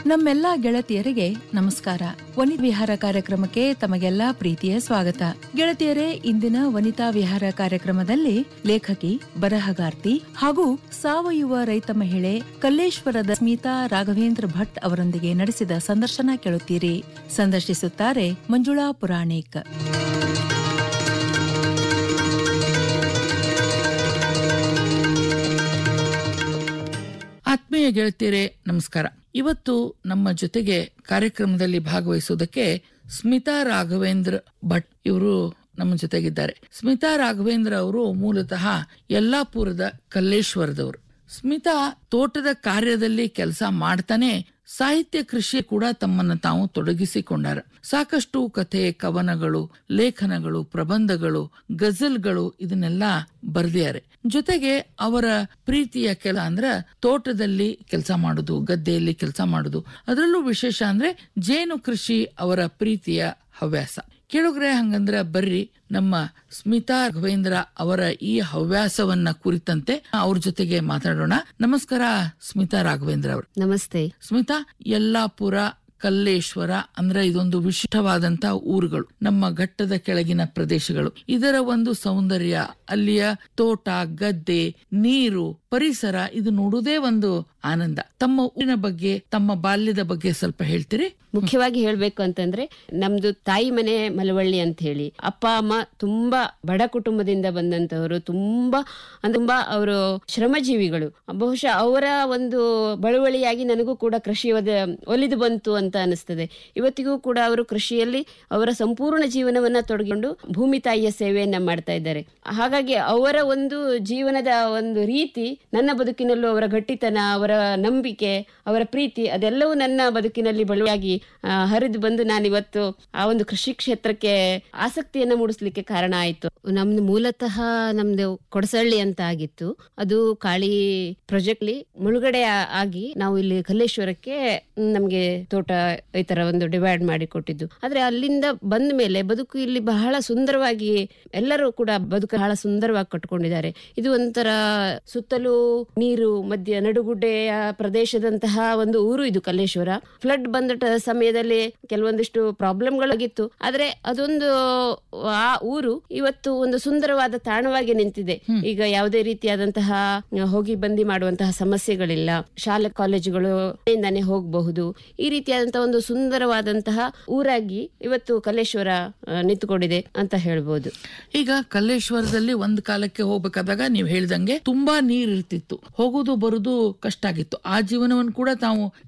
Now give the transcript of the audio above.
ನಮ್ಮೆಲ್ಲಾ ಗೆಳತಿಯರಿಗೆ ನಮಸ್ಕಾರ ವನಿತಾ ವಿಹಾರ ಕಾರ್ಯಕ್ರಮಕ್ಕೆ ತಮಗೆಲ್ಲ ಪ್ರೀತಿಯ ಸ್ವಾಗತ ಗೆಳತಿಯರೇ ಇಂದಿನ ವನಿತಾ ವಿಹಾರ ಕಾರ್ಯಕ್ರಮದಲ್ಲಿ ಲೇಖಕಿ ಬರಹಗಾರ್ತಿ ಹಾಗೂ ಸಾವಯವ ರೈತ ಮಹಿಳೆ ಕಲ್ಲೇಶ್ವರದ ಸ್ಮಿತಾ ರಾಘವೇಂದ್ರ ಭಟ್ ಅವರೊಂದಿಗೆ ನಡೆಸಿದ ಸಂದರ್ಶನ ಕೇಳುತ್ತೀರಿ ಸಂದರ್ಶಿಸುತ್ತಾರೆ ಮಂಜುಳಾ ಪುರಾಣಿಕ್ ಆತ್ಮೀಯ ಗೆಳತಿಯರೇ ನಮಸ್ಕಾರ ಇವತ್ತು ನಮ್ಮ ಜೊತೆಗೆ ಕಾರ್ಯಕ್ರಮದಲ್ಲಿ ಭಾಗವಹಿಸುವುದಕ್ಕೆ ಸ್ಮಿತಾ ರಾಘವೇಂದ್ರ ಭಟ್ ಇವರು ನಮ್ಮ ಜೊತೆಗಿದ್ದಾರೆ ಸ್ಮಿತಾ ರಾಘವೇಂದ್ರ ಅವರು ಮೂಲತಃ ಯಲ್ಲಾಪುರದ ಕಲ್ಲೇಶ್ವರದವರು ಸ್ಮಿತಾ ತೋಟದ ಕಾರ್ಯದಲ್ಲಿ ಕೆಲಸ ಮಾಡ್ತಾನೆ ಸಾಹಿತ್ಯ ಕೃಷಿ ಕೂಡ ತಮ್ಮನ್ನ ತಾವು ತೊಡಗಿಸಿಕೊಂಡಾರ ಸಾಕಷ್ಟು ಕಥೆ ಕವನಗಳು ಲೇಖನಗಳು ಪ್ರಬಂಧಗಳು ಗಜಲ್ಗಳು ಇದನ್ನೆಲ್ಲ ಬರ್ದಿದ್ದಾರೆ ಜೊತೆಗೆ ಅವರ ಪ್ರೀತಿಯ ಕೆಲ ಅಂದ್ರ ತೋಟದಲ್ಲಿ ಕೆಲಸ ಮಾಡುದು ಗದ್ದೆಯಲ್ಲಿ ಕೆಲಸ ಮಾಡುದು ಅದರಲ್ಲೂ ವಿಶೇಷ ಅಂದ್ರೆ ಜೇನು ಕೃಷಿ ಅವರ ಪ್ರೀತಿಯ ಹವ್ಯಾಸ ಕೇಳುಗ್ರೆ ಹಂಗಂದ್ರ ಬರ್ರಿ ನಮ್ಮ ಸ್ಮಿತಾ ರಾಘವೇಂದ್ರ ಅವರ ಈ ಹವ್ಯಾಸವನ್ನ ಕುರಿತಂತೆ ಅವ್ರ ಜೊತೆಗೆ ಮಾತಾಡೋಣ ನಮಸ್ಕಾರ ಸ್ಮಿತಾ ರಾಘವೇಂದ್ರ ಅವರು ನಮಸ್ತೆ ಸ್ಮಿತಾ ಯಲ್ಲಾಪುರ ಕಲ್ಲೇಶ್ವರ ಅಂದ್ರೆ ಇದೊಂದು ವಿಶಿಷ್ಟವಾದಂತ ಊರುಗಳು ನಮ್ಮ ಘಟ್ಟದ ಕೆಳಗಿನ ಪ್ರದೇಶಗಳು ಇದರ ಒಂದು ಸೌಂದರ್ಯ ಅಲ್ಲಿಯ ತೋಟ ಗದ್ದೆ ನೀರು ಪರಿಸರ ಇದು ನೋಡುವುದೇ ಒಂದು ಆನಂದ ತಮ್ಮ ಊರಿನ ಬಗ್ಗೆ ತಮ್ಮ ಬಾಲ್ಯದ ಬಗ್ಗೆ ಸ್ವಲ್ಪ ಹೇಳ್ತೀರಿ ಮುಖ್ಯವಾಗಿ ಹೇಳ್ಬೇಕು ಅಂತಂದ್ರೆ ನಮ್ದು ತಾಯಿ ಮನೆ ಮಲವಳ್ಳಿ ಅಂತ ಹೇಳಿ ಅಪ್ಪ ಅಮ್ಮ ತುಂಬಾ ಬಡ ಕುಟುಂಬದಿಂದ ಬಂದಂತವರು ತುಂಬಾ ಅಂದ್ರೆ ತುಂಬಾ ಅವರು ಶ್ರಮಜೀವಿಗಳು ಬಹುಶಃ ಅವರ ಒಂದು ಬಳುವಳಿಯಾಗಿ ನನಗೂ ಕೂಡ ಕೃಷಿ ಒದ- ಒಲಿದು ಬಂತು ಅಂತ ಅನಿಸ್ತದೆ ಇವತ್ತಿಗೂ ಕೂಡ ಅವರು ಕೃಷಿಯಲ್ಲಿ ಅವರ ಸಂಪೂರ್ಣ ಜೀವನವನ್ನ ತೊಡಗಿಕೊಂಡು ಭೂಮಿ ತಾಯಿಯ ಸೇವೆಯನ್ನ ಮಾಡ್ತಾ ಇದ್ದಾರೆ ಹಾಗಾಗಿ ಅವರ ಒಂದು ಜೀವನದ ಒಂದು ರೀತಿ ನನ್ನ ಬದುಕಿನಲ್ಲೂ ಅವರ ಗಟ್ಟಿತನ ಅವರ ನಂಬಿಕೆ ಅವರ ಪ್ರೀತಿ ಅದೆಲ್ಲವೂ ನನ್ನ ಬದುಕಿನಲ್ಲಿ ಬಳುವಾಗಿ ಆ, ಹರಿದು ಬಂದು ನಾನು ಇವತ್ತು ಆ ಒಂದು ಕೃಷಿ ಕ್ಷೇತ್ರಕ್ಕೆ ಆಸಕ್ತಿಯನ್ನ ಮೂಡಿಸ್ಲಿಕ್ಕೆ ಕಾರಣ ಆಯ್ತು ನಮ್ದು ಮೂಲತಃ ನಮ್ದು ಕೊಡಸಳ್ಳಿ ಅಂತ ಆಗಿತ್ತು ಅದು ಕಾಳಿ ಪ್ರಾಜೆಕ್ಟ್ಲಿ ಮುಳುಗಡೆ ಆ- ಆಗಿ ನಾವು ಇಲ್ಲಿ ಕಲ್ಲೇಶ್ವರಕ್ಕೆ ಮ್, ನಮ್ಗೆ ತೋಟ ಈ ತರ ಒಂದು ಡಿವೈಡ್ ಮಾಡಿ ಕೊಟ್ಟಿದ್ದು ಆದ್ರೆ ಅಲ್ಲಿಂದ ಬಂದ ಮೇಲೆ ಬದುಕು ಇಲ್ಲಿ ಬಹಳ ಸುಂದರವಾಗಿ ಎಲ್ಲರೂ ಕೂಡ ಬದುಕು ಬಹಳ ಸುಂದರವಾಗಿ ಕಟ್ಕೊಂಡಿದ್ದಾರೆ ಇದು ಒಂಥರ ಸುತ್ತಲೂ ನೀರು ಮಧ್ಯ ನಡುಗುಡ್ಡೆಯ ಪ್ರದೇಶದಂತಹ ಒಂದು ಊರು ಇದು ಕಲ್ಲೇಶ್ವರ ಫ್ಲಡ್ ಬಂದ ಟ- ಸಮಯದಲ್ಲಿ ಕೆಲವೊಂದಿಷ್ಟು ಪ್ರಾಬ್ಲಮ್ಗಳಾಗಿತ್ತು ಆದ್ರೆ ಅದೊಂದು ಆ ಊರು ಇವತ್ತು ಒಂದು ಸುಂದರವಾದ ತಾಣವಾಗಿ ನಿಂತಿದೆ ಈಗ ಯಾವುದೇ ರೀತಿಯಾದಂತಹ ಹೋಗಿ ಬಂದಿ ಮಾಡುವಂತಹ ಸಮಸ್ಯೆಗಳಿಲ್ಲ ಶಾಲೆ ಕಾಲೇಜುಗಳು ಇಂದಾನೆ ಹೋಗಬಹುದು ಈ ರೀತಿಯಾದಂತಹ ಒಂದು ಸುಂದರವಾದಂತಹ ಊರಾಗಿ ಇವತ್ತು ಕಲ್ಲೇಶ್ವರ ಆ, ನಿಂತುಕೊಂಡಿದೆ ಅಂತ ಹೇಳ್ಬೋದು ಈಗ ಕಲ್ಲೇಶ್ವರದಲ್ಲಿ ಒಂದ್ ಕಾಲಕ್ಕೆ ಹೋಗ್ಬೇಕಾದಾಗ ನೀವು ಹೇಳ್ದಂಗೆ ತುಂಬಾ ನೀರ್ ಇರ್ತಿತ್ತು ಹೋಗುದು ಬರುದು ಕಷ್ಟ ಆಗಿತ್ತು ಆ ಜೀವನವನ್ನು ಕೂಡ ತಾವು